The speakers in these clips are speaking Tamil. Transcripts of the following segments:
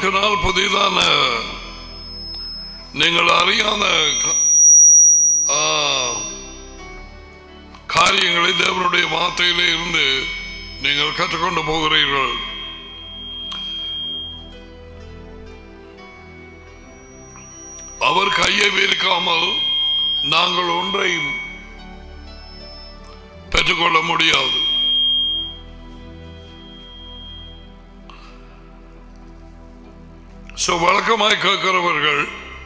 நாள் புதிதான நீங்கள் அறியாத க- ஆ, காரியங்களை தேவனுடைய வார்த்தையிலே இருந்து நீங்கள் கற்றுக்கொண்டு போகிறீர்கள் அவர் கையை வீர்க்காமல் நாங்கள் ஒன்றையும் பெற்றுக்கொள்ள முடியாது So, வழக்கமாய் கேட்கிறவர்கள்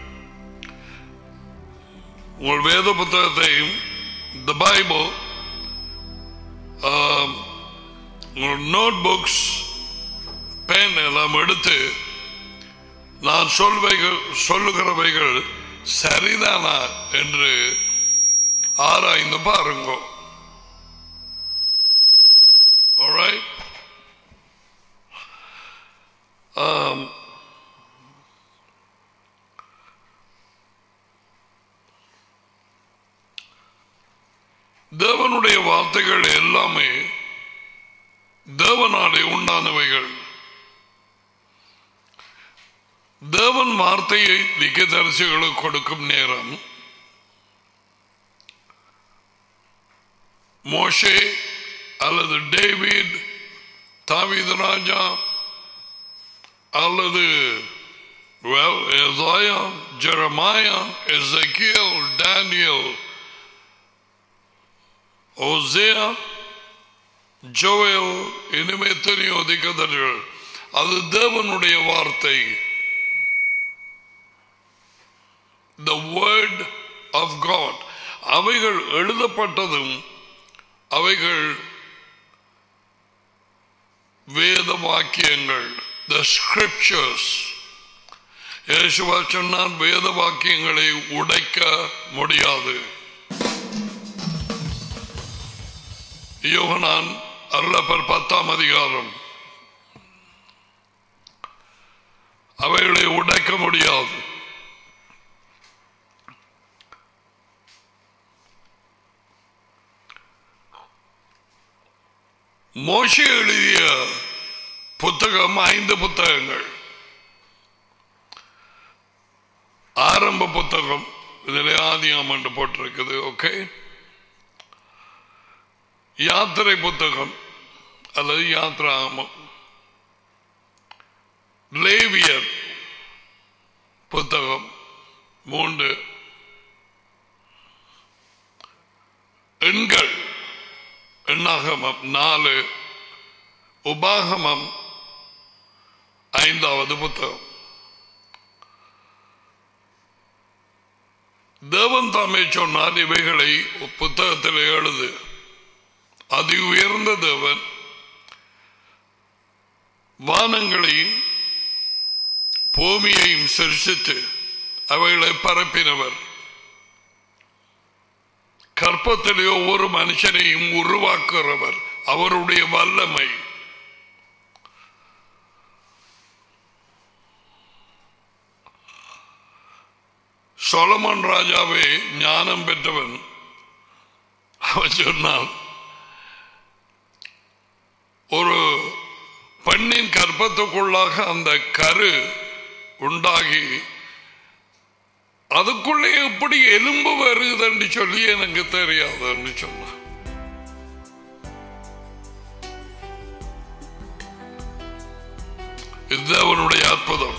உங்கள் வேத புத்தகத்தையும் த பைபிள் உங்கள் நோட் புக்ஸ் பென் எல்லாம் எடுத்து நான் சொல்வைகள் சொல்லுகிறவைகள் சரிதானா என்று ஆராய்ந்து பாருங்க Alright? Um, தேவனுடைய வார்த்தைகள் எல்லாமே தேவனாலே உண்டானவைகள் தேவன் வார்த்தையை திக்கதரிசிகளுக்கு கொடுக்கும் நேரம் மோஷே அல்லது டேவிட் தாவீது ராஜா அல்லது well, Isaiah, Jeremiah, Ezekiel, Daniel, ஓசேயா ஜோயல் இனிமே எத்தனையோ திக்கதர்கள் அது தேவனுடைய வார்த்தை த வேர்ட் ஆஃப் காட் அவைகள் எழுதப்பட்டதும் அவைகள் வேத வாக்கியங்கள் த ஸ்கிரிப்சர்ஸ் இயேசுவா சொன்னான் வேத வாக்கியங்களை உடைக்க முடியாது யோகனான் அருளப்பர் பத்தாம் அதிகாரம் அவைகளை உடைக்க முடியாது மோசே எழுதிய புத்தகம் ஐந்து புத்தகங்கள் ஆரம்ப புத்தகம் இதில் ஆதியாம் என்று போட்டிருக்குது ஓகே யாத்திரை புத்தகம் அல்லது யாத்ராமம் லேவியர் புத்தகம் மூன்று எண்கள் எண்ணாகமம் நாலு உபாகமம் ஐந்தாவது புத்தகம் தேவன் தாமே சொன்னார் இவைகளை புத்தகத்தில் எழுது அதி உயர்ந்த தேவன் வானங்களையும் பூமியையும் சிருஷித்து அவைகளை பரப்பினவர் கற்பத்திலே ஒவ்வொரு மனுஷனையும் உருவாக்குறவர் அவருடைய வல்லமை சொலமன் ராஜாவே ஞானம் பெற்றவன் அவன் சொன்னான் ஒரு பெண்ணின் கற்பத்துக்குள்ளாக அந்த கரு உண்டாகி அதுக்குள்ளே எப்படி எலும்பு வருதுன்னு சொல்லி எனக்கு தெரியாதுன்னு சொன்னான் இது அவனுடைய அற்புதம்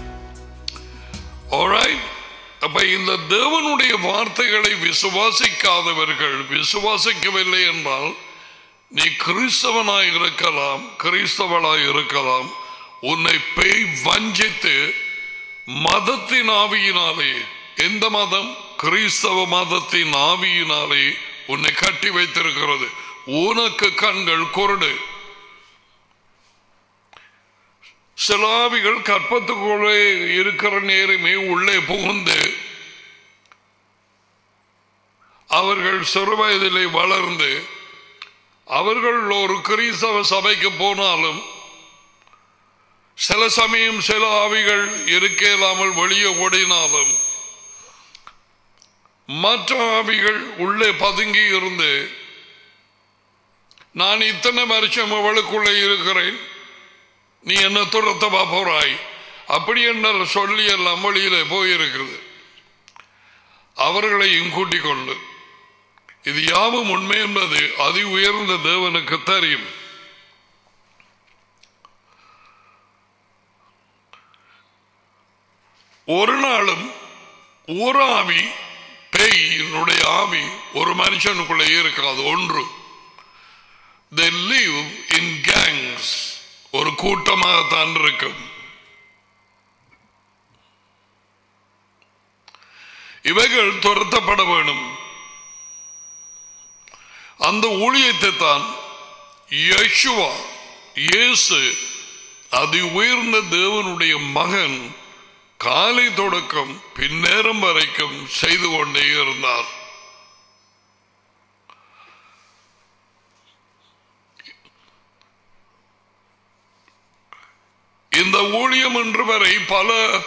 Alright? அப்ப இந்த தேவனுடைய வார்த்தைகளை விசுவாசிக்காதவர்கள் விசுவாசிக்கவில்லை என்றால் நீ கிறிஸ்தவனாய் இருக்கலாம் கிறிஸ்தவனாய் இருக்கலாம் உன்னை பேய் வஞ்சித்து மதத்தின் ஆவியினாலே எந்த மதம் கிறிஸ்தவ மதத்தின் ஆவியினாலே உன்னை கட்டி வைத்திருக்கிறது உனக்கு கண்கள் குருடு சில ஆவிகள் கற்பத்துக்குள்ளே இருக்கிற நேரமே உள்ளே புகுந்து அவர்கள் சிறு வயதிலே வளர்ந்து அவர்கள் ஒரு கிறிஸ்தவ சபைக்கு போனாலும் சில சமயம் சில ஆவிகள் இருக்க இல்லாமல் வெளியே ஓடினாலும் மற்ற ஆவிகள் உள்ளே பதுங்கி இருந்து நான் இத்தனை வருஷம் அவளுக்குள்ளே இருக்கிறேன் நீ என்ன துரத்தவா போறாய் அப்படி என்ற சொல்லி எல்லாம் வழியில போயிருக்குது அவர்களையும் கூட்டிக் கொண்டு இது யாவும் உண்மை என்பது அதி உயர்ந்த தேவனுக்கு தெரியும் ஒரு நாளும் ஒரு ஆவி பேயினுடைய ஆவி ஒரு மனுஷனுக்குள்ளே இருக்காது ஒன்று they live in gangs ஒரு கூட்டமாகத்தான் இருக்கும் இவைகள் துரத்தப்பட வேண்டும் அந்த ஊழியத்தை தான் யேசுவா இயேசு அதி உயர்ந்த தேவனுடைய மகன் காலை தொடக்கம் பின்னேரம் வரைக்கும் செய்து கொண்டே இருந்தார் இந்த ஊழியம் என்று வரை பல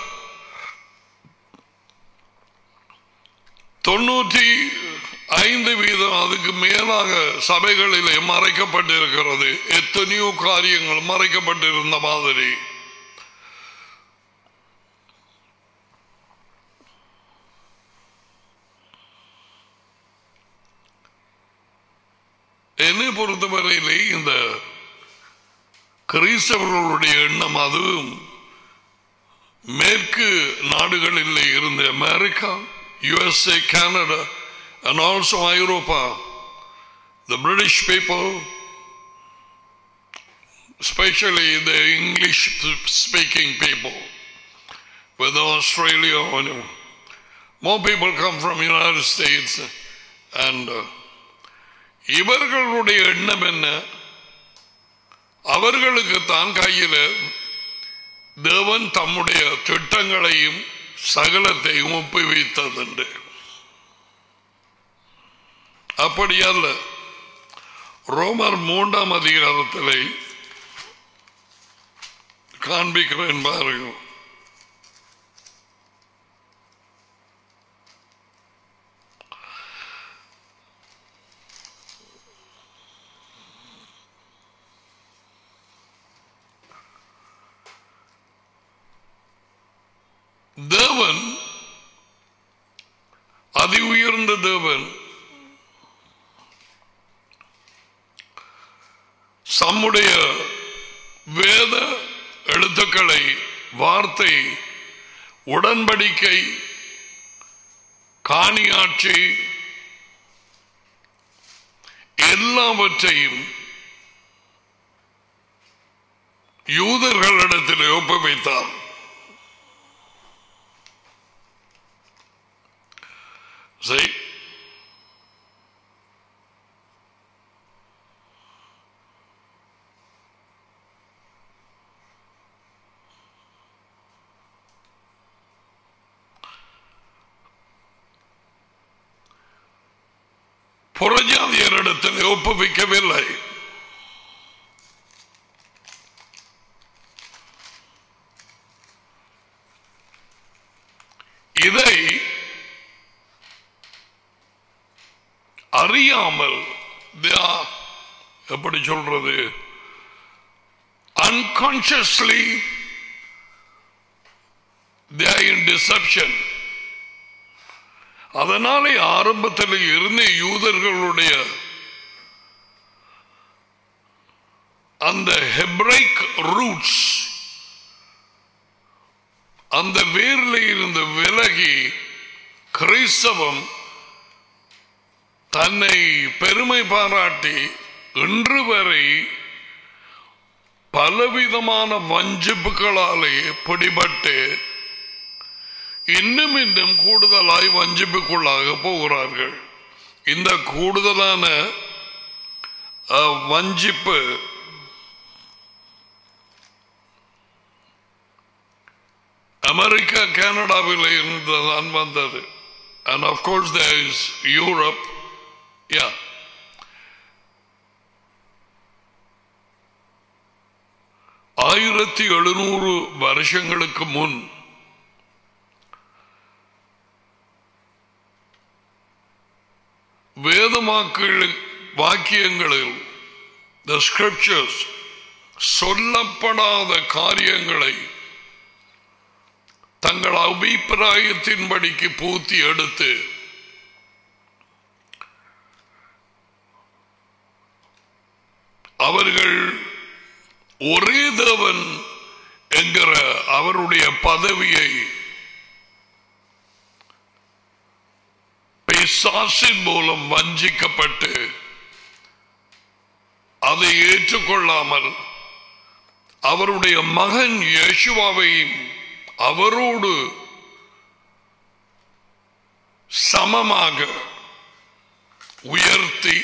தொண்ணூற்றி ஐந்து வீதம் அதுக்கு மேலாக சபைகளிலே மறைக்கப்பட்டிருக்கிறது எத்தனையோ காரியங்கள் மறைக்கப்பட்டிருந்த மாதிரி என்னை பொறுத்தவரையிலே இந்த கிறிஸ்தவர்களுடைய எண்ணம் அதுவும் மேற்கு நாடுகளில் இருந்த America USA Canada and also Europa, the British people, especially the English speaking people, with Australia, more people come from United States and uh, இவர்களுடைய எண்ணம் என்ன அவர்களுக்கு தான் கையில் தேவன் தம்முடைய திட்டங்களையும் சகலத்தையும் ஒப்புவித்ததுண்டு அப்படி அல்ல ரோமர் மூன்றாம் அதிகாரத்தில் காண்பிக்கிறேன் பாருங்கள் தேவன் அதி உயர்ந்த தேவன் சம்முடைய வேத எழுத்துக்களை வார்த்தை உடன்படிக்கை காணியாட்சி எல்லாவற்றையும் யூதர்களிடத்தில் ஒப்புவித்தார் சரி புறஜாதியரிடத்தில் ஒப்புவிக்கவில்லை இதை அறியாமல் they are, எப்படி சொல்றது unconsciously they are in deception அதனாலே ஆரம்பத்தில் இருந்த யூதர்களுடைய அந்த ஹெப்ரைக் ரூட்ஸ் அந்த வேர்ல இருந்து விலகி கிறிஸ்தவம் தன்னை பெருமை பாராட்டி இன்று வரை பலவிதமான வஞ்சிப்புகளாலே பிடிபட்டு இன்னும் இன்னும் கூடுதலாய் வஞ்சிப்புக்குள்ளாக போகிறார்கள் இந்த கூடுதலான அஹ், வஞ்சிப்பு அமெரிக்கா கனடாவில் இருந்து தான் வந்தது and of course there is Europe yeah ஆயிரத்தி எழுநூறு வருஷங்களுக்கு முன் வேதமாக்கள் வாக்கியங்களில் the scriptures சொல்லப்படாத காரியங்களை தங்கள் அபிப்பிராயத்தின்படிக்கு பூத்தி எடுத்து அவர்கள் ஒரே தேவன் என்கிற அவருடைய பதவியை பிசாசின் மூலம் வஞ்சிக்கப்பட்டு அதை ஏற்றுக்கொள்ளாமல் அவருடைய மகன் யேசுவாவையும் அவரோடு சமமாக உயர்த்தி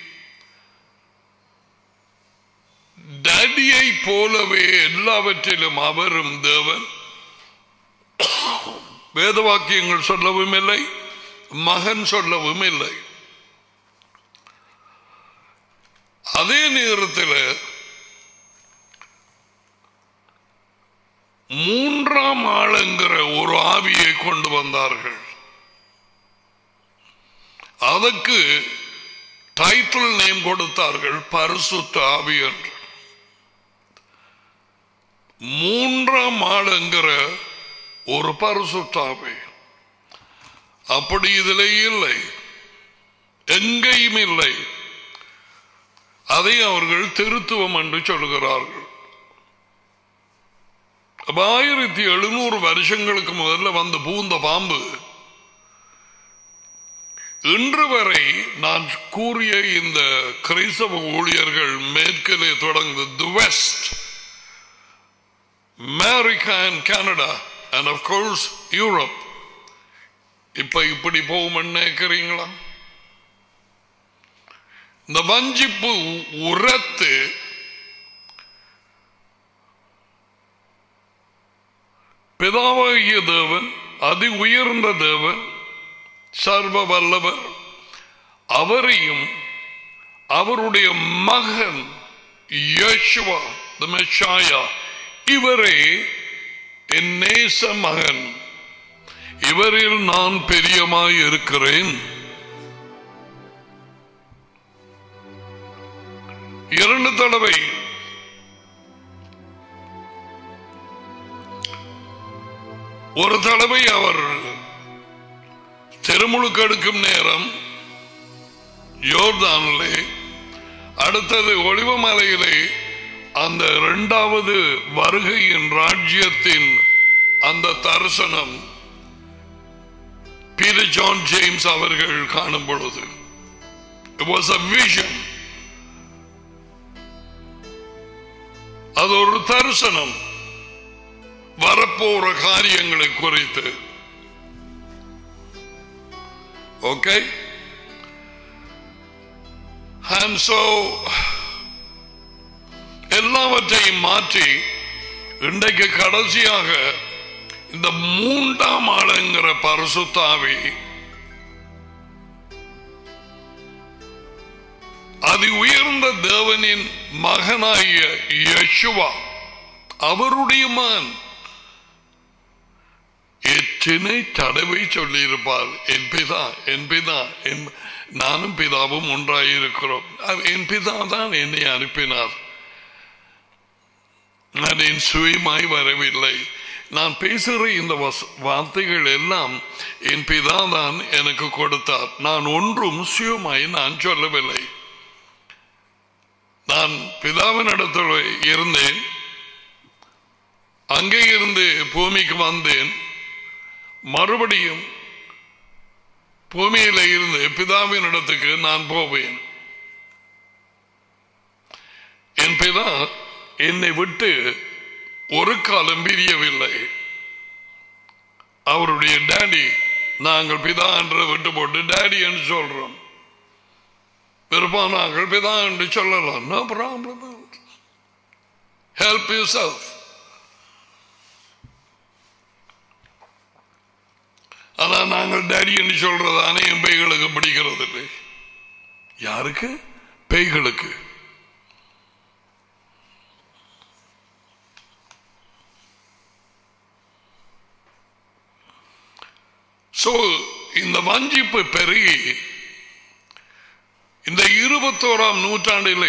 டடியை போலவே எல்லாவற்றிலும் அவரும் தேவன் வேதவாக்கியங்கள் சொல்லவும் இல்லை மகன் சொல்லவும் இல்லை அதே நேரத்தில் மூன்றாம் ஆளுங்கிற ஒரு ஆவியை கொண்டு வந்தார்கள் அதற்கு டைட்டில் நேம் கொடுத்தார்கள் பரிசுத்த ஆவி என்று மூன்றாம் ஆளுங்கிற ஒரு பரிசுத்த ஆவி அப்படி இதில் இல்லை எங்கேயும் இல்லை அதை அவர்கள் திருத்துவம் என்று சொல்கிறார்கள் அப்ப ஆயிரத்தி எழுநூறு வருஷங்களுக்கு முதல்ல வந்து பூந்த பாம்பு இன்று வரை நான் கூறிய இந்த கிறிஸ்தவ ஊழியர்கள் மேற்கிலே தொடங்குது the west America and Canada and of course Europe இப்ப இப்படி போகும்னு நினைக்கிறீங்களா இந்த வஞ்சிப்பு உரத்து பிதாவாகிய தேவன் அதி உயர்ந்த தேவன் சர்வ வல்லவர் அவரையும் அவருடைய மகன் யேசுவா the Messiah, இவரே என் நேச மகன் இவரில் நான் பெரியமாய் இருக்கிறேன் இரண்டு தடவை ஒரு தடவை அவர் திருமுழுக்கு எடுக்கும் நேரம் யோர்தானிலே அடுத்தது ஒளிவமலையிலே அந்த இரண்டாவது வருகையின் ராஜ்யத்தின் அந்த தரிசனம் பீட்டர் ஜான் ஜேம்ஸ் அவர்கள் காணும் பொழுது It was a vision. அது ஒரு தரிசனம் வரப்போற காரியங்களை குறித்து ஓகே அண்ட் சோ எல்லாவற்றையும் மாற்றி இன்றைக்கு கடைசியாக இந்த மூன்றாம் ஆளுங்கிற பரிசுத்தாவி அதி உயர்ந்த தேவனின் மகனாகிய யசுவா அவருடைய மகன் எத்தனை தடவை சொல்லியிருப்பார் என் பிதா என் பிதா என் நானும் பிதாவும் ஒன்றாயிருக்கிறோம் என் பிதா தான் என்னை அனுப்பினார் நான் என் சுயமாய் வரவில்லை நான் பேசுகிற இந்த வார்த்தைகள் எல்லாம் என் பிதா தான் எனக்கு கொடுத்தார் நான் ஒன்றும் சுயமாய் நான் சொல்லவில்லை நான் பிதாவின் இடத்துல இருந்தேன் அங்கே இருந்து பூமிக்கு வந்தேன் மறுபடியும் பூமியில இருந்து பிதாவின் இடத்துக்கு நான் போவேன் என் பிதா என்னை விட்டு ஒரு காலம் பிரியவில்லை அவருடைய டேடி நாங்கள் பிதா என்று விட்டு போட்டு டேடி என்று சொல்றோம் விருப்பம் நாங்கள் பிதா என்று சொல்லலாம் no problem help you self ஆனா நாங்கள் டேடி என்று சொல்றது அனையும் பேய்களுக்கு பிடிக்கிறது இல்லை யாருக்கு பேய்களுக்கு சோ இந்த வஞ்சிப்பு பெருகி இந்த இருபத்தோராம் நூற்றாண்டிலே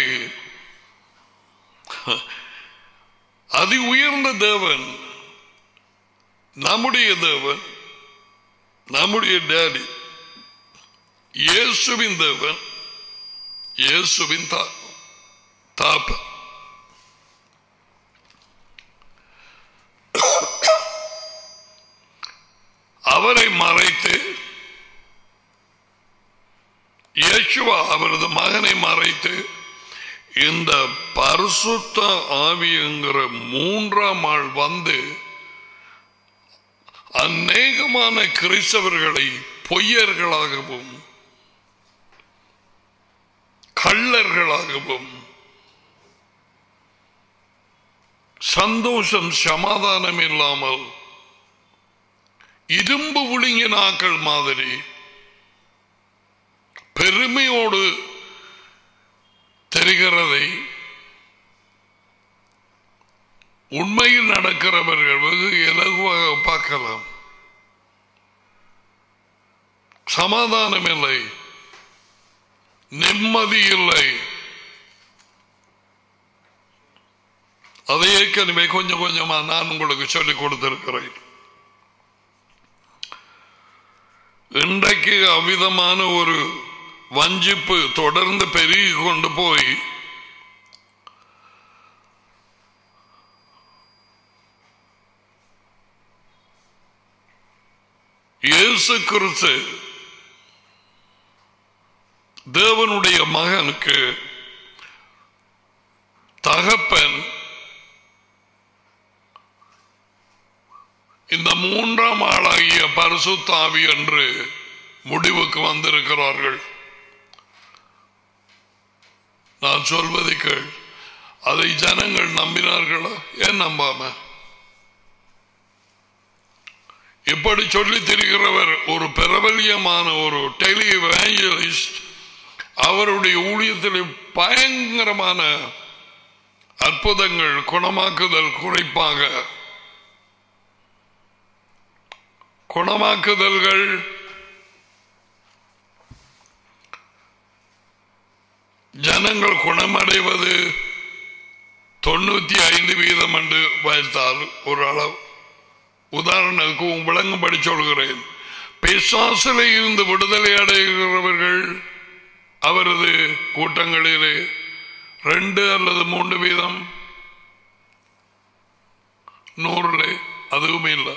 அதி உயர்ந்த தேவன் நம்முடைய தேவன் நம்முடைய டேடி இயேசுவின் தேவன் இயேசுவின் தா தாப்ப அவரை மறைத்து இயேசுவா அவரது மகனை மறைத்து இந்த பரிசுத்த ஆவி என்கிற மூன்றாம் ஆள் வந்து அநேகமான கிறிஸ்தவர்களை பொய்யர்களாகவும் கள்ளர்களாகவும் சந்தோஷம் சமாதானம் இல்லாமல் இரும்பு விழுங்கினாக்கள் மாதிரி பெருமையோடு தெரிகிறதை உண்மையில் நடக்கிறவர்கள் வெகு இலகுவாக பார்க்கலாம் சமாதானம் இல்லை நிம்மதி இல்லை அதை ஏற்கனவே கொஞ்சம் கொஞ்சமா நான் உங்களுக்கு சொல்லிக் கொடுத்திருக்கிறேன் இன்றைக்கு அவ்விதமான ஒரு வஞ்சிப்பு தொடர்ந்து பெருகி கொண்டு போய் இயேசு கிறிஸ்து தேவனுடைய மகனுக்கு தகப்பன் இந்த மூன்றாம் ஆளாகிய பரிசுத்தாவி என்று முடிவுக்கு வந்திருக்கிறார்கள் நான் சொல்வதை கேள் அதை ஜனங்கள் நம்பினார்களா ஏன் நம்பாம இப்படி சொல்லி திரிகிறவர் ஒரு பிரபல்யமான ஒரு டெலி எவாஞ்சலிஸ்ட் அவருடைய ஊழியத்தில் பயங்கரமான அற்புதங்கள் குணமாக்குதல் குறைப்பாக குணமாக்குதல்கள் ஜனங்கள் குணமடைவது தொண்ணூத்தி ஐந்து வீதம் என்று வைத்தால் ஒரு அளவு உதாரணத்துக்கு விளங்கும்படி சொல்கிறேன் பிசாசில இருந்து விடுதலை அடைகிறவர்கள் அவரது கூட்டங்களிலே ரெண்டு அல்லது மூன்று வீதம் நூறுல அதுவும் இல்லை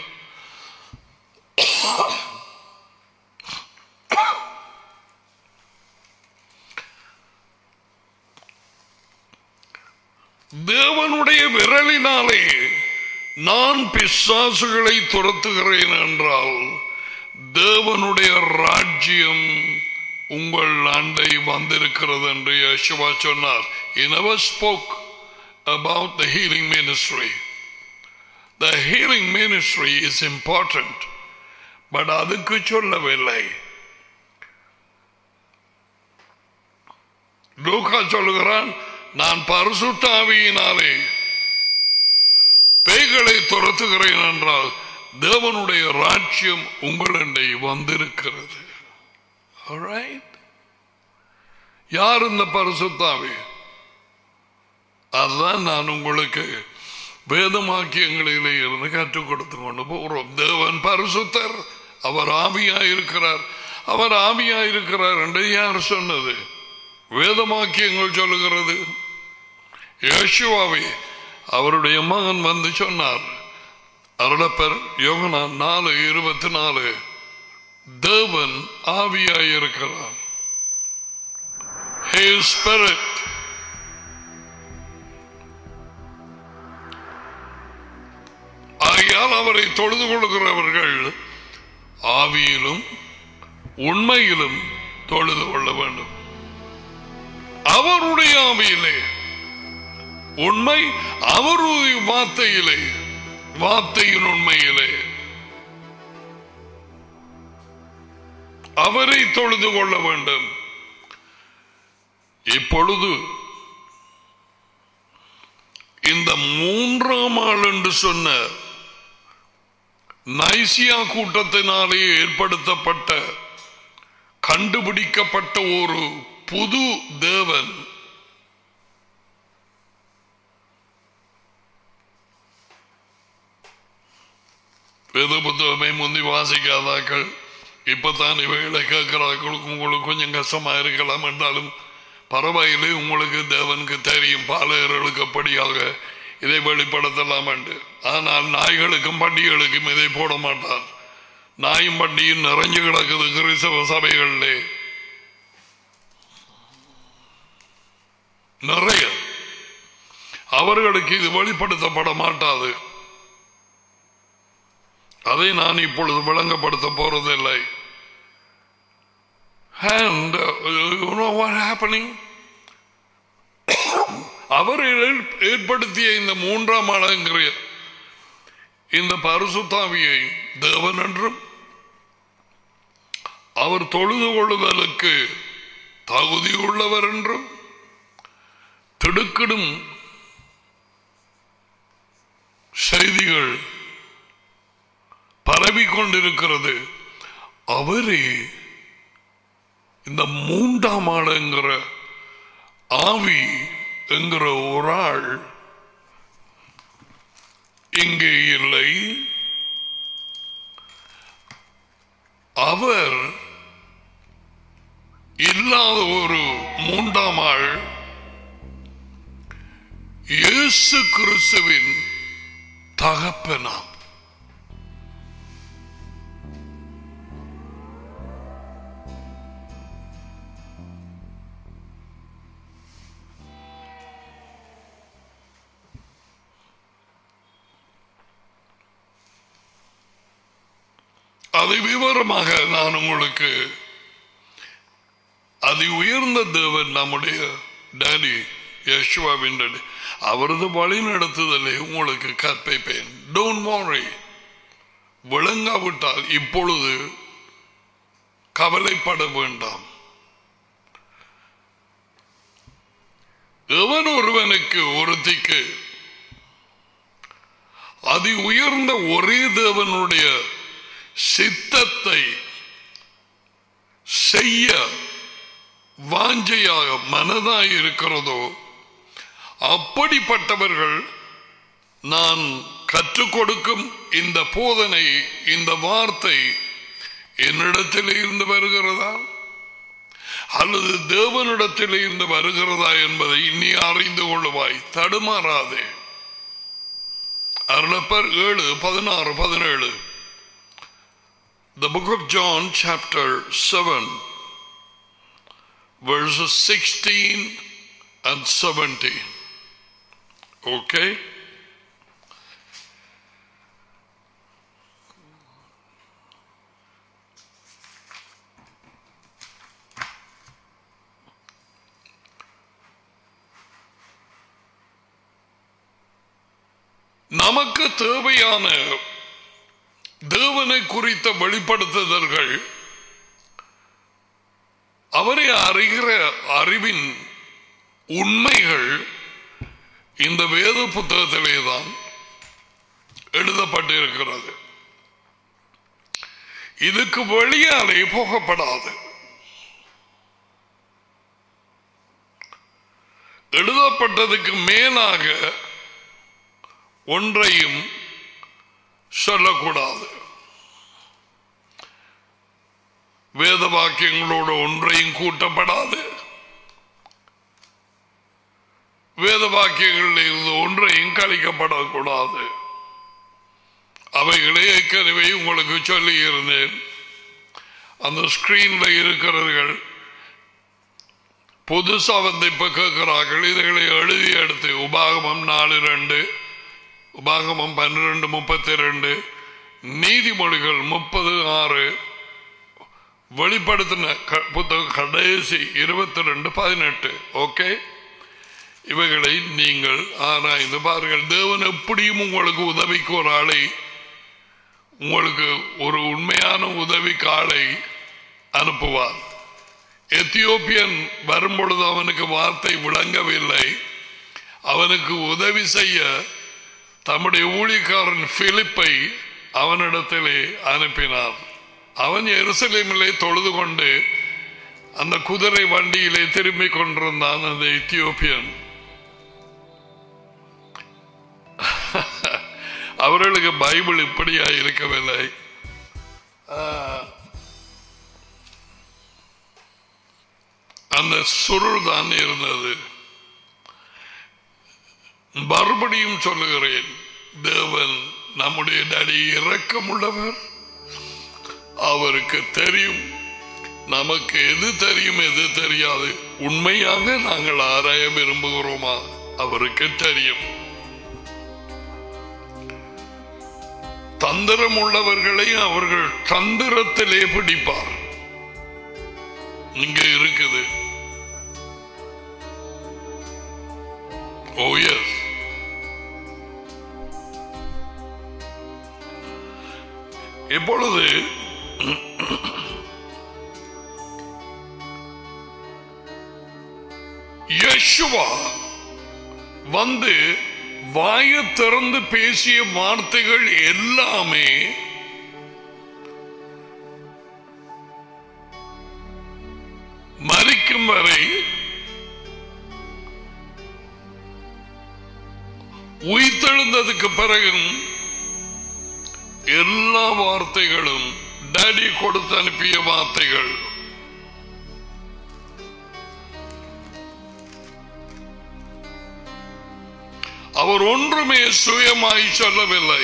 தேவனுடைய விரலினாலே நான் பிசாசுகளை துரத்துகிறேன் என்றால் தேவனுடைய ராஜ்யம் உங்கள் அண்டை வந்திருக்கிறது என்று யசுவா சொன்னார் He never spoke about the healing ministry. The healing ministry is important. But அதுக்கு சொல்லவில்லை லூக்கா சொல்லுகிறான் நான் பரிசுத்தாவியினாலே பேய்களை துரத்துகிறேன் என்றால் தேவனுடைய ராஜ்யம் உங்களிடை வந்திருக்கிறது Alright? யார் இந்த பரிசுத்தாவி அதுதான் நான் உங்களுக்கு வேதமாக்கியங்களிலே இருந்து கற்றுக் கொடுத்து கொண்டு போகிறோம் தேவன் பரிசுத்தர் அவர் ஆவியாயிருக்கிறார் அவர் ஆவியாயிருக்கிறார் என்று யார் சொன்னது வேதமாக்கியங்கள் சொல்லுகிறது யோசுவாவே அவருடைய மகன் வந்து சொன்னார் அருளப்பர் யோகனா நாலு இருபத்தி நாலு தேவன் ஆவியாயிருக்கிறார் His spirit ஆகையால் அவரை தொழுது கொள்கிறவர்கள் ஆவியிலும் உண்மையிலும் தொழுது கொள்ள வேண்டும் அவருடைய ஆவியிலே உண்மை அவருடைய வார்த்தையிலே வார்த்தையின் உண்மையிலே அவரை தொழுது கொள்ள வேண்டும் இப்பொழுது இந்த மூன்றாம் ஆள் என்று சொன்ன நைசியா கூட்டத்தினாலே ஏற்படுத்தப்பட்ட கண்டுபிடிக்கப்பட்ட ஒரு புது தேவன் வேத புத்தகமே முந்தி வாசிக்காதாக்கள் இப்பதான் இவைகளை கேட்கிறார்களுக்கு உங்களுக்கு கொஞ்சம் கஷ்டமா இருக்கலாம் என்றாலும் பரவாயில்லை உங்களுக்கு தேவனுக்கு தெரியும் பாலையர்களுக்கு அப்படியாக இதை வெளிப்படுத்தலாம் என்று ஆனால் நாய்களுக்கும் பண்டிகளுக்கும் இதை போட மாட்டார் நாயும் பண்டியும் நிறைஞ்சு கிடக்குது கிறிஸ்தவ சபைகளிலே நிறைய அவர்களுக்கு இது வெளிப்படுத்தப்பட மாட்டாது அதை நான் இப்பொழுது விளங்கப்படுத்த போறதில்லை And uh, you know what happening? அவர் ஏற்- ஏற்படுத்திய இந்த மூன்றாம் ஆளங்கிற இந்த பரிசுத்தாவியை தேவன் என்றும் அவர் தொழுது கொள்ளுதலுக்கு தகுதி உள்ளவர் என்றும் திடுக்கிடும் செய்திகள் பரவிக் கொண்டிருக்கிறது அவரே இந்த மூன்றாம் ஆளுங்கிற ஆவி என்கிற ஒரு ஆள் இங்கே இல்லை அவர் இல்லாத ஒரு மூன்றாம் ஆள் இயேசு கிறிஸ்துவின் தகப்பனாம் அதை விவரமாக நான் உங்களுக்கு அதி உயர்ந்த தேவன் நம்முடைய டேடி யேசுவாவின் டேடி அவரது வழி நடத்துதலை உங்களுக்கு கற்பிப்பேன் டோன்ட் worry விளங்காவிட்டால் இப்பொழுது கவலைப்பட வேண்டாம் எவன் ஒருவனுக்கு ஒருத்திக்கு அதி உயர்ந்த ஒரே தேவனுடைய சித்தத்தை செய்ய வாஞ்சையாக மனதாய் இருக்கிறதோ அப்படிப்பட்டவர்கள் நான் கற்றுக் கொடுக்கும் இந்த போதனை இந்த வார்த்தை என்னிடத்தில் இருந்து வருகிறதா அல்லது தேவனிடத்தில் இருந்து வருகிறதா என்பதை இனி அறிந்து கொள்ளுவாய் தடுமாறாதே அருளப்பர் ஏழு பதினாறு பதினேழு The book of John, chapter 7, verses 16 and 17. Okay? நமக்கு தேவையான தேவனை குறித்த வெளிப்படுத்துதல்கள் அவரை அறிகிற அறிவின் உண்மைகள் இந்த வேத புத்தகத்திலே தான் எழுதப்பட்டிருக்கிறது இதுக்கு வெளியாலே போகப்படாது எழுதப்பட்டதுக்கு மேலாக ஒன்றையும் சொல்லக்கூடாது வேத வாக்கியங்களோடு ஒன்றையும் கூட்டப்படாது வேத வாக்கியங்களில் இருந்து ஒன்றையும் கழிக்கப்படக்கூடாது அவைகளே ஏற்கனவே உங்களுக்கு சொல்லி இருந்தேன் அந்த ஸ்கிரீன்ல இருக்கிறவர்கள் புதுசா வந்து இப்ப கேட்கிறார்கள் இதுகளை எழுதி எடுத்து உபாகமம் நாலு ரெண்டு உபாகமம் பன்னிரண்டு முப்பத்தி ரெண்டு நீதிமொழிகள் முப்பது ஆறு வெளிப்படுத்தின க- புத்தகம் கடைசி இருபத்தி ரெண்டு பதினெட்டு ஓகே இவைகளை நீங்கள் ஆராய்ந்து பாருங்கள் தேவன் எப்படியும் உங்களுக்கு உதவிக்கு ஒரு ஆளை உங்களுக்கு ஒரு உண்மையான உதவிக்கு ஆளை அனுப்புவார் எத்தியோப்பியன் வரும்பொழுது அவனுக்கு வார்த்தை விளங்கவில்லை அவனுக்கு உதவி செய்ய தம்முடைய ஊழியக்காரன் பிலிப்பை அவனிடத்திலே அனுப்பினார் அவன் எருசலேமிலே தொழுது கொண்டு அந்த குதிரை வண்டியிலே திரும்பிக் கொண்டிருந்தான் அந்த எத்தியோப்பியன் அவர்களுக்கு பைபிள் இப்படியா இருக்கவில்லை ஆஹ், அந்த சுருள் தான் இருந்தது மறுபடியும் சொல்லுகிறேன் தேவன் நம்முடைய டடி இரக்கமுள்ளவர் அவருக்கு தெரியும் நமக்கு எது தெரியும் எது தெரியாது உண்மையாக நாங்கள் ஆராய விரும்புகிறோமா அவருக்கு தெரியும் தந்திரம் உள்ளவர்களை அவர்கள் தந்திரத்திலே பிடிப்பார் இங்க இருக்குது ஓ எஸ் இப்பொழுது யேசுவா வந்து வாய திறந்து பேசிய வார்த்தைகள் எல்லாமே மறிக்கும் வரை உயிர்த்தெழுந்ததுக்கு பிறகும் எல்லா வார்த்தைகளும் டாடி கொடுத்து அனுப்பிய வார்த்தைகள் அவர் ஒன்றுமே சுயமாய் சொல்லவில்லை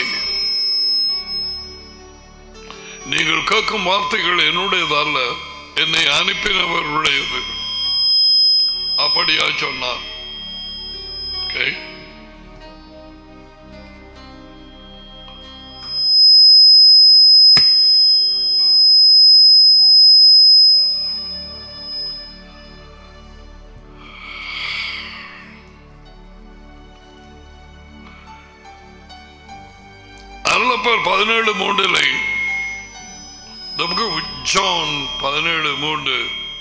நீங்கள் கேட்கும் வார்த்தைகள் என்னுடையது அல்ல என்னை அனுப்பினவர்களுடையது அப்படியா சொன்னார் Okay? அருளப்பர் பதினேழு மூன்றிலை ஜான் பதினேழு மூன்று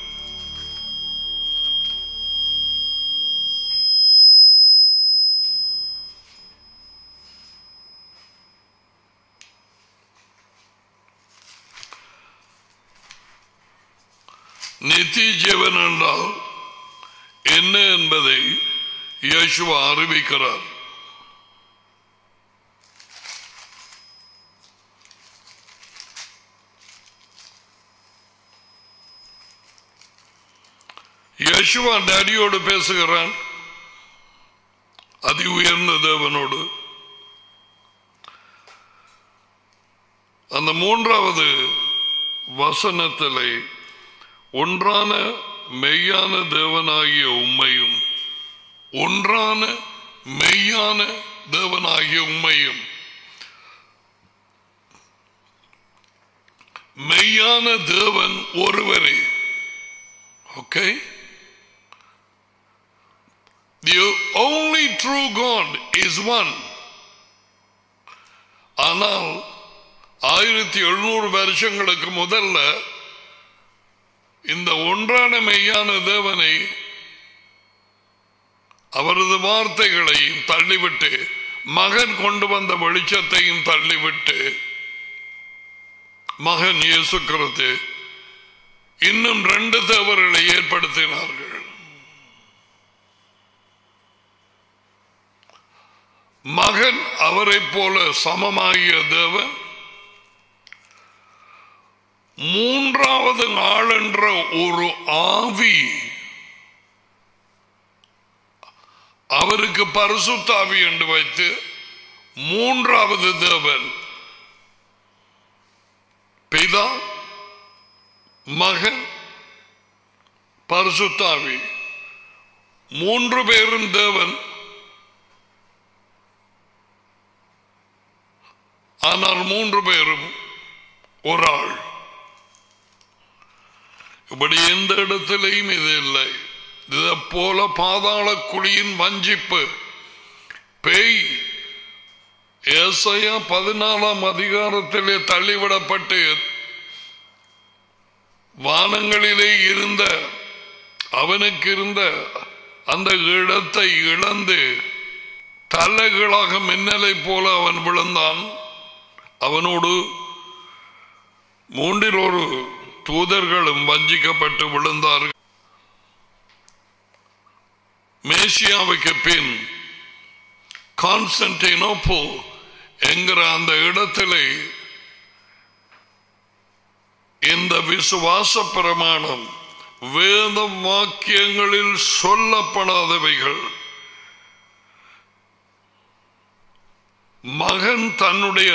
நித்திய ஜீவன் என்றால் என்ன என்பதை இயேசுவா அறிவிக்கிறார் யேசுவா டேடியோடு பேசுகிறான் அதி உயர்ந்த தேவனோடு அந்த மூன்றாவது வசனத்திலே ஒன்றான மெய்யான தேவனாகிய உம்மையும் ஒன்றான மெய்யான தேவனாகிய உம்மையும் மெய்யான தேவன் ஒருவரே okay The only true God is one. ஆனால் ஆயிரத்தி எழுநூறு வருஷங்களுக்கு முதல்ல இந்த ஒன்றான மெய்யான தேவனை அவரது வார்த்தைகளையும் தள்ளிவிட்டு மகன் கொண்டு வந்த வெளிச்சத்தையும் தள்ளிவிட்டு மகன் இயேசு கிறிஸ்து இன்னும் ரெண்டு தேவர்களை ஏற்படுத்தினார்கள் மகன் அவரைப் போல சமமாகிய தேவன் மூன்றாவது ஆள் என்ற ஒரு ஆவி அவருக்கு பரிசுத்தாவி என்று வைத்து மூன்றாவது தேவன் பிதா மகன் பரிசுத்தாவி மூன்று பேரும் தேவன் ஆனால் மூன்று பேரும் ஒரு ஆள் இப்படி எந்த இடத்திலையும் இது இல்லை இதை போல பாதாள குழியின் வஞ்சிப்பு பேய் ஏசையா பதினாலாம் அதிகாரத்திலே தள்ளிவிடப்பட்டு வானங்களிலே இருந்த அவனுக்கு இருந்த அந்த இடத்தை இழந்து தலைகளாக மின்னலை போல அவன் விழுந்தான் அவனோடு மூன்றில் ஒரு தூதர்களும் வஞ்சிக்கப்பட்டு விழுந்தார்கள் மேசியாவுக்கு பின் கான்ஸ்டன்டினோப்போ என்கிற அந்த இடத்திலே இந்த விசுவாச பிரமாணம் வேத வாக்கியங்களில் சொல்லப்படாதவைகள் மகன் தன்னுடைய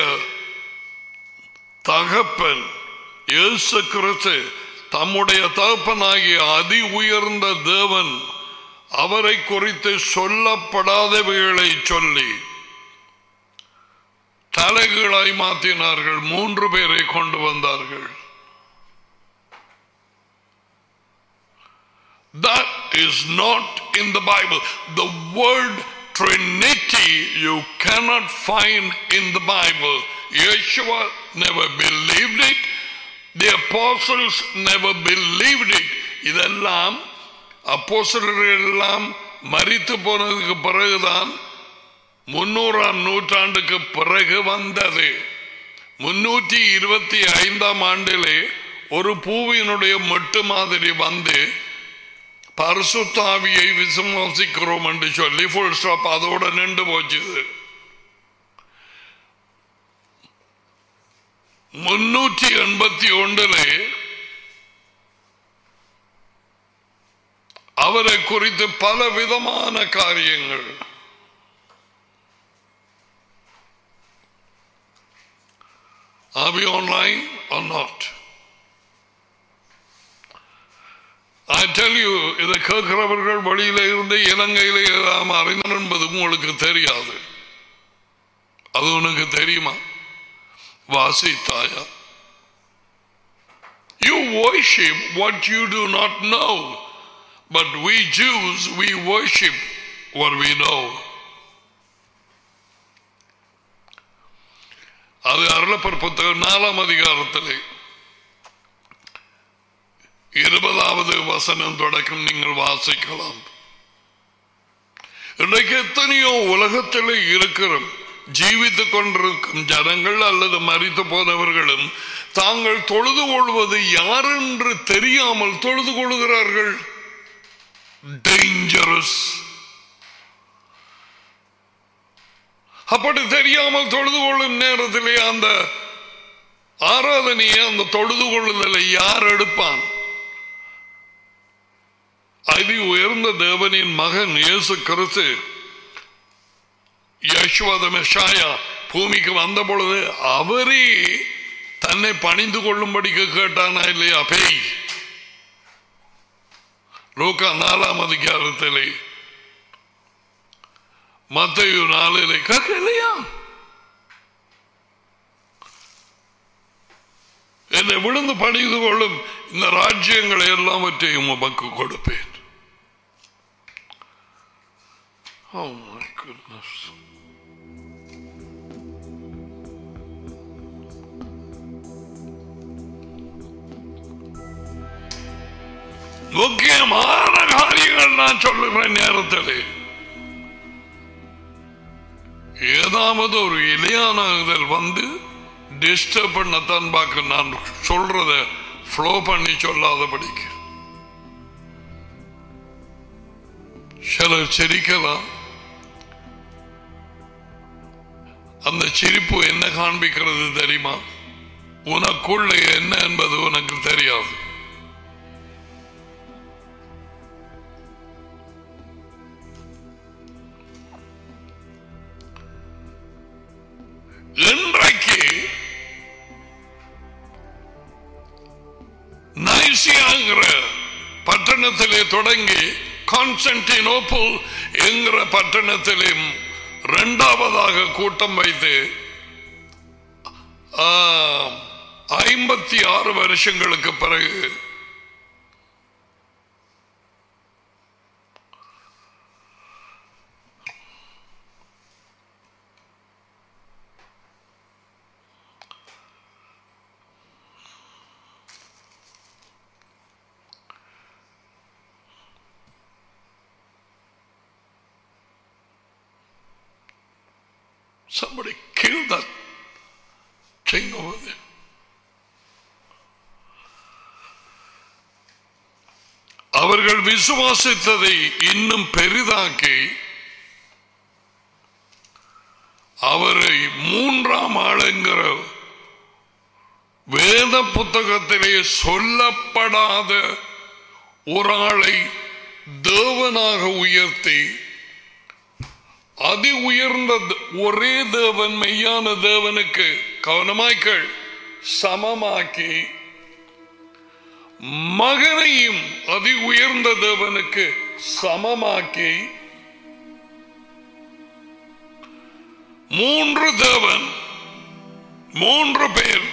தகப்பன் இயேசு கிறிஸ்து தம்முடைய தகப்பனாகிய அதி உயர்ந்த தேவன் அவரை குறித்து சொல்லப்படாதவைகளை சொல்லி தலைகளாய் மாற்றினார்கள் மூன்று பேரை கொண்டு வந்தார்கள் That is not in the Bible. The word Trinity you cannot find in the Bible. Yeshua never believed it. The apostles never believed it. இதெல்லாம் அப்போஸ்தலர்கள் எல்லாம் மரித்து போனதுக்கு பிறகுதான் முன்னூறாம் நூற்றாண்டுக்கு பிறகு வந்தது முன்னூற்றி இருபத்தி ஐந்தாம் ஆண்டிலே ஒரு பூவினுடைய மொட்டு மாதிரி வந்து பரிசுத்தாவியை விசுவாசிக்கிறோம் என்று சொல்லி ஃபுல் ஸ்டாப் அதோட நின்று போச்சுது முன்னூற்றி எண்பத்தி ஒன்றிலே அவரை குறித்து பல விதமான காரியங்கள் Are we online or not? I tell you, இதை கேட்கிறவர்கள் வழியில இருந்து இலங்கையில நாம் அறிஞர் என்பது உங்களுக்கு தெரியாது அது உனக்கு தெரியுமா வாசித்தாயா You worship what you do not know. But we Jews, we worship what we know. அது அருளப்பர் புத்தகம் நாலாம் அதிகாரத்திலே இருபதாவது வசனம் தொடக்கம் நீங்கள் வாசிக்கலாம் இன்றைக்கு எத்தனையோ உலகத்தில் இருக்கிறோம் ஜீவித்துக் கொண்டிருக்கும் ஜனங்கள் அல்லது மறித்து போனவர்களும் தாங்கள் தொழுது கொள்வது யார் என்று தெரியாமல் தொழுது கொள்கிறார்கள் டேஞ்சரஸ் அப்படி தெரியாமல் தொழுது கொள்ளும் நேரத்திலே அந்த ஆராதனையை அந்த தொழுது கொள்ளுதலை யார் எடுப்பான் அதி உயர்ந்த தேவனின் மகன் இயேசு கிறிஸ்து யஷ்வத மெஷாயா பூமிக்கு வந்த பொழுது அவரே தன்னை பணிந்து கொள்ளும்படிக்கு கேட்டானா இல்லையா பேய் லோகா நாலாம் அதிகாரத்திலே மத்தையு நாளிலே கேட்கலையா என்னை விழுந்து பணிந்து கொள்ளும் இந்த ராஜ்யங்களை எல்லாவற்றையும் உமக்கு கொடுப்பேன் Oh my goodness. முக்கியமான காரியங்கள் நான் சொல்லுகிற நேரத்தில் ஏதாவது ஒரு இலையானதில் வந்து டிஸ்டர்ப் பண்ணத்தான் பார்க்க நான் சொல்றத ஃப்ளோ பண்ணி சொல்லாதபடிக்கு சிலர் சிரிக்கலாம் அந்த சிரிப்பு என்ன காண்பிக்கிறது தெரியுமா உனக்குள்ள என்ன என்பது உனக்கு தெரியாது இன்றைக்கு நைசியாங்கிற பட்டணத்திலே தொடங்கி கான்ஸ்டன்டினோபிள் என்கிற பட்டணத்திலே இரண்டாவதாக கூட்டம் வைத்து ஐம்பத்தி ஆறு வருஷங்களுக்கு பிறகு Somebody killed that thing over there. அவர்கள் விசுவாசித்ததை இன்னும் பெரிதாக்கி அவரை மூன்றாம் ஆளுங்கிற வேத புத்தகத்திலே சொல்லப்படாத ஒரு ஆளை தேவனாக உயர்த்தி அதி உயர்ந்த த- ஒரே தேவன் மெய்யான தேவனுக்கு கவனமாய்க்கள் சமமாக்கி மகனையும் அதி உயர்ந்த தேவனுக்கு சமமாக்கி மூன்று தேவன் மூன்று பேர்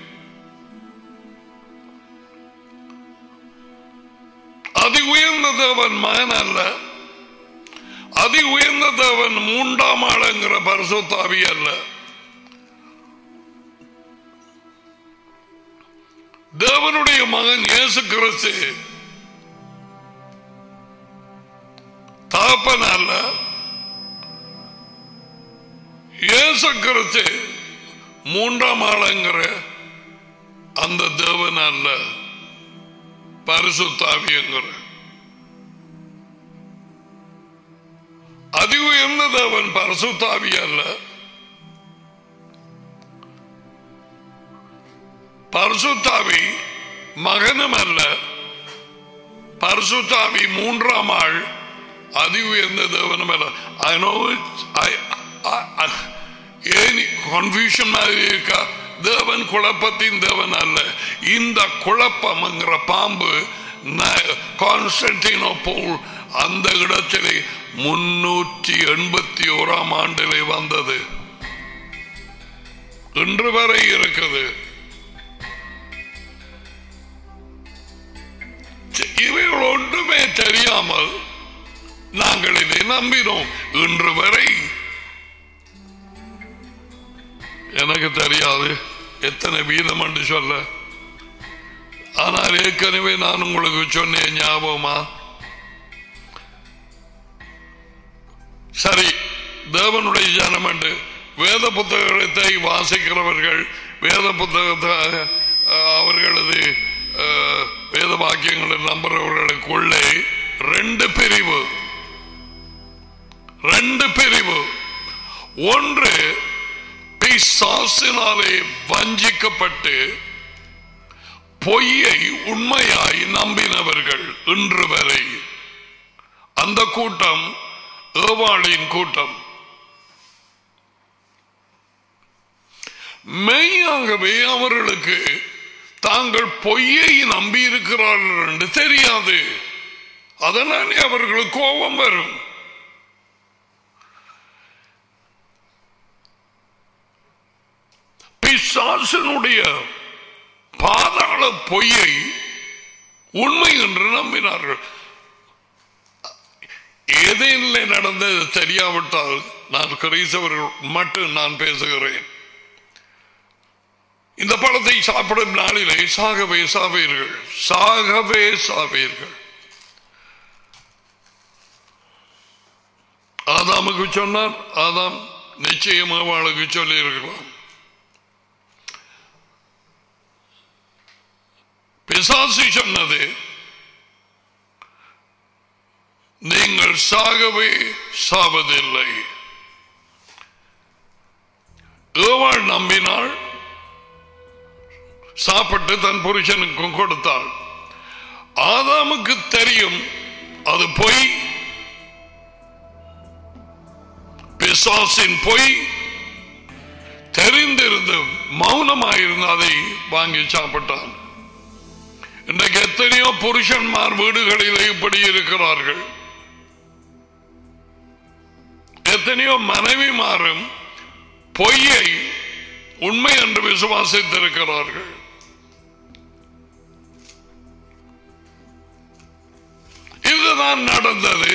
அதி உயர்ந்த தேவன் மகன் அல்ல அதி உயர்ந்த தேவன் மூன்றாம் ஆளுங்கிற பரிசுத்தாவி அல்ல தேவனுடைய மகன் இயேசு கிறிஸ்து தாப்பன் அல்ல இயேசு கிறிஸ்து மூன்றாம் ஆளுங்கிற அந்த தேவன் அல்ல பரிசுத்தாவியங்கிற அதி உயர்ந்த தேவன் பரிசுத்தாவி அல்ல பரிசுத்தாவி மகனும் அல்ல பரிசுத்தாவி மூன்றாம் ஆள் அதி உயர்ந்த தேவனும் அல்ல I know it's- I- I- I- ஏன் கன்ஃபியூஷன் மாதிரி இருக்கா தேவன் குழப்பத்தின் தேவன் அல்ல இந்த குழப்பம்ங்கிற பாம்பு கான்ஸ்டன்டினோபோல் அந்த இடத்திலே முன்னூற்றி எண்பத்தி ஓராம் ஆண்டிலே வந்தது இன்று வரை இருக்குது இவைகள் ஒன்றுமே தெரியாமல் நாங்கள் இதை நம்பினோம் இன்று வரை எனக்கு தெரியாது எத்தனை வீதம் என்று சொல்ல ஆனால் ஏற்கனவே நான் உங்களுக்கு சொன்னேன் ஞாபகமா சரி தேவனுடைய ஜனம் என்று வேத புத்தகத்தை வாசிக்கிறவர்கள் வேத புத்தகத்தை அஹ், அவர்களது அஹ், வேத வாக்கியங்களை நம்புறவர்களுக்குள்ளே ரெண்டு பிரிவு ரெண்டு பிரிவு ஒன்று பிசாசினாலே வஞ்சிக்கப்பட்டு பொய்யை உண்மையாய் நம்பினவர்கள் இன்று வரை அந்த கூட்டம் ஏவாளின் கூட்டம் மெய்யாகவே அவர்களுக்கு தாங்கள் பொய்யை நம்பி இருக்கிறார்கள் என்று தெரியாது அதனாலே அவர்களுக்கு கோபம் வரும் பிசாசனுடைய பாதாள பொய்யை உண்மை என்று நம்பினார்கள் ஏதேனிலே நடந்தது தெரியாவிட்டால் நான் கிரைசவர்கள் மட்டும் நான் பேசுகிறேன் இந்த பழத்தை சாப்பிடும் நாளிலே சாகவே சாவீர்கள் சாகவே சாவீர்கள் ஆதாமுக்கு சொன்னார் ஆதாம் நிச்சயமாக அவளுக்கு சொல்லி இருக்கலாம் பிசாசு சொன்னது நீங்கள் சாகவே சாவதில்லை ஏவாள் நம்பினாள் சாப்பிட்டு தன் புருஷனுக்கும் கொடுத்தாள் ஆதாமுக்கு தெரியும் அது பொய் பிசாசின் பொய் தெரிந்திருந்து மௌனமாயிருந்து அதை வாங்கி சாப்பிட்டான் இன்றைக்கு எத்தனையோ புருஷன்மார் வீடுகளில் இப்படி இருக்கிறார்கள் எத்தனையோ மனைவிமாரும் பொய்யை உண்மை என்று விசுவாசித்திருக்கிறார்கள் இதுதான் நடந்தது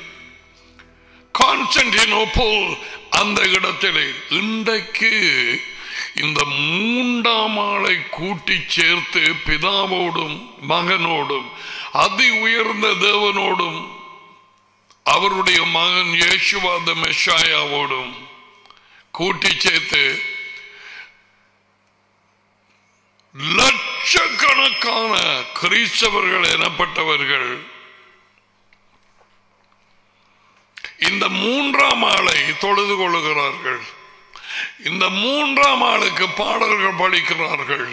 கான்ஸ்டன்டினோபோல் அந்த இடத்திலே இன்றைக்கு இந்த மூன்றாம் ஆளை கூட்டி சேர்த்து பிதாவோடும் மகனோடும் அதி உயர்ந்த தேவனோடும் அவருடைய மகன் இயேசுவாத மெஷாயாவோடும் கூட்டி சேர்த்து லட்சக்கணக்கான கிறிஸ்தவர்கள் எனப்பட்டவர்கள் இந்த மூன்றாம் ஆளை தொழுது கொள்ளுகிறார்கள் இந்த மூன்றாம் ஆளுக்கு பாடல்கள் படிக்கிறார்கள்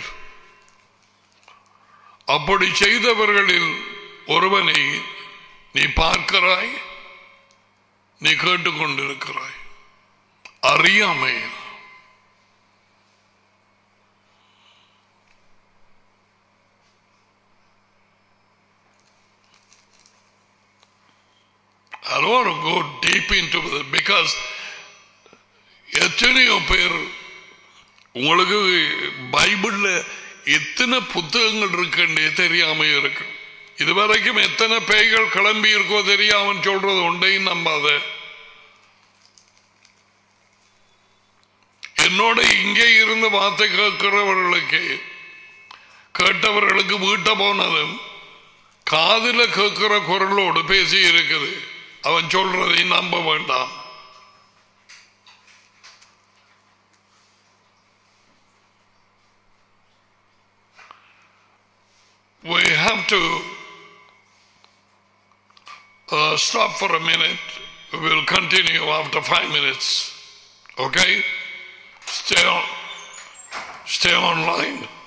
அப்படி செய்தவர்களில் ஒருவனை நீ பார்க்கிறாய் நீ கேட்டுக்கொண்டிருக்கிறாய் அறியாமை I don't want to go deep into it because எத்தனையோ பேர் உங்களுக்கு பைபிள்ல எத்தனை புத்தகங்கள் இருக்குன்னே தெரியாம இருக்கு இதுவரைக்கும் எத்தனை பேய்கள் கிளம்பி இருக்கோ தெரியாம சொல்றது உண்டையும் நம்பாத என்னோட இங்கே இருந்து வார்த்தை கேட்கிறவர்களுக்கு கேட்டவர்களுக்கு வீட்டை போனதும் காதுல கேட்கிற குரலோடு பேசி இருக்குது அவன் சொல்றதை நம்ப வேண்டாம் we have to uh, stop for a minute. We will continue after five minutes. Okay? Stay on. Stay online.